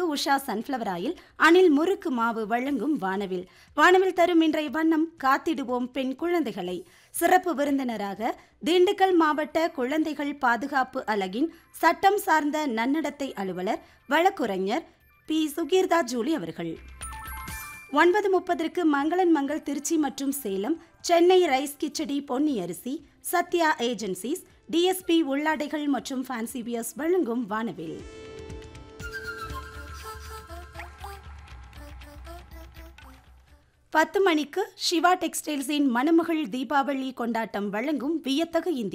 Usha sunflower oil அணில் முறுக்கு மாவு வழங்கும் வானவில் வானவில் தரும் இன்றைய வண்ணம் காத்திடுவோம் பெண் குழந்தைகளை சிறப்பு விருந்தினராக திண்டுக்கல் மாவட்ட குழந்தைகள் பாதுகாப்பு அலகின் சட்டம் சார்ந்த நன்னடத்தை அலுவலர் வழக்குரைஞர் பி சுகீர்தா ஜூலி அவர்கள் ஒன்பது முப்பதற்கு மங்களன் மங்கள் திருச்சி மற்றும் சேலம் சென்னை ரைஸ் கிச்சடி பொன்னி அரிசி சத்யா ஏஜென்சிஸ் டிஎஸ்பி உள்ளாடைகள் மற்றும் ஃபேன்சி பியர்ஸ் வழங்கும் வானவில் பத்து மணிக்கு சிவா டெக்ஸ்டைல்ஸின் மணமகள் தீபாவளி கொண்டாட்டம் வழங்கும் வியத்தகு இந்தி